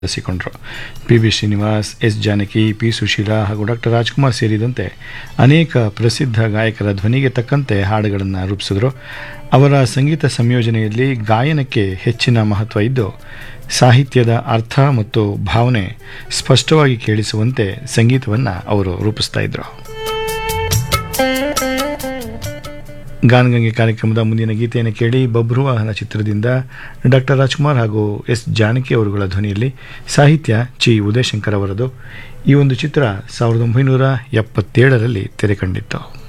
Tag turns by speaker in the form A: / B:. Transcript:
A: ಬಳಸಿಕೊಂಡರು P B Srinivas S Janaki P Susheela ಹಾಗೂ doctor Rajkumar ಸೇರಿದಂತೆ ಅನೇಕ ಪ್ರಸಿದ್ಧ ಗಾಯಕರ ಧ್ವನಿಗೆ ತಕ್ಕಂತೆ ಹಾಡುಗಳನ್ನು ರೂಪಿಸಿದರು ಅವರ ಸಂಗೀತ ಸಂಯೋಜನೆಯಲ್ಲಿ ಗಾಯನಕ್ಕೆ ಹೆಚ್ಚಿನ ಮಹತ್ವ ಇದ್ದು ಸಾಹಿತ್ಯದ ಅರ್ಥ ಮತ್ತು ಭಾವನೆ ಸ್ಪಷ್ಟವಾಗಿ ಕೇಳಿಸುವಂತೆ ಸಂಗೀತವನ್ನು ಅವರು ರೂಪಿಸ್ತಾ ಇದ್ರು ಗಾನಗಂಗೆ ಕಾರ್ಯಕ್ರಮದ ಮುಂದಿನ ಗೀತೆಯನ್ನು ಕೇಳಿ ಬಬ್ರುವಾಹನ ಚಿತ್ರದಿಂದ ಡಾಕ್ಟರ್ ರಾಜ್ಕುಮಾರ್ ಹಾಗೂ ಎಸ್ ಜಾನಕಿ ಅವರುಗಳ ಧ್ವನಿಯಲ್ಲಿ ಸಾಹಿತ್ಯ ಚಿ ಉದಯಶಂಕರ್ ಅವರದು ಈ ಒಂದು ಚಿತ್ರ ಸಾವಿರದ ಒಂಬೈನೂರ ಎಪ್ಪತ್ತೇಳರಲ್ಲಿ ತೆರೆ ಕಂಡಿತ್ತು